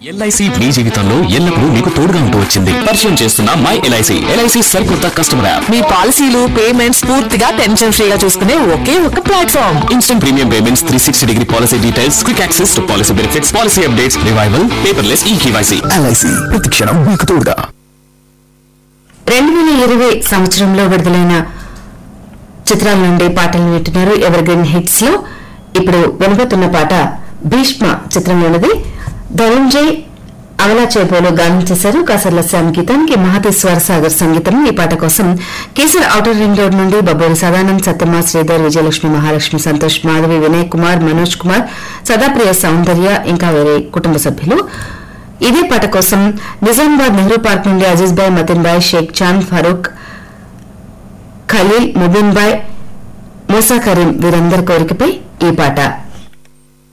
LIC మీ జీవితంలో ఎల్లప్పుడూ మీకు తోడుగా ఉంటూ వచ్చింది పరిచయం చేస్తున్న మై ఎల్ఐసి ఎల్ఐసి సరికొత్త కస్టమర్ యాప్ మీ పాలసీలు పేమెంట్స్ పూర్తిగా టెన్షన్ ఫ్రీగా చూసుకునే ఒకే ఒక platform instant premium payments three sixty degree policy details quick access to policy benefits policy updates revival paperless e KYC LIC ప్రతి క్షణం మీకు తోడుగా రెండు వేల ఇరవై సంవత్సరంలో విడుదలైన చిత్రాల నుండి పాటలు వింటున్నారు ఎవర్ గ్రీన్ హిట్స్ లో ఇప్పుడు వినబోతున్న పాట భీష్మ చిత్రంలోనిది ధనంజయ్ అమలా చేపోలో గానం చేశారు కాసర్ల శ్యామ్ గీతానికి మహతి స్వరసాగర్ సంగీతం ఈ పాట కోసం కేసర్ ఔటర్ రింగ్ రోడ్ నుండి బబ్బూరి సదానంద్ సత్యమ్మ శ్రీధర్ విజయలక్ష్మి మహాలక్ష్మి సంతోష్ మాధవి వినయ్ కుమార్ మనోజ్ కుమార్ సదాప్రియ సౌందర్య ఇంకా వేరే కుటుంబ సభ్యులు ఇదే పాట కోసం నిజామాబాద్ నెహ్రూ పార్క్ నుండి అజీజ్ భాయ్ మతిన్ భాయ్ షేక్ చాంద్ ఫరూక్ ఖలీల్ ముబిన్ భాయ్ మూసా కరీం వీరందరి కోరికపై ఈ పాట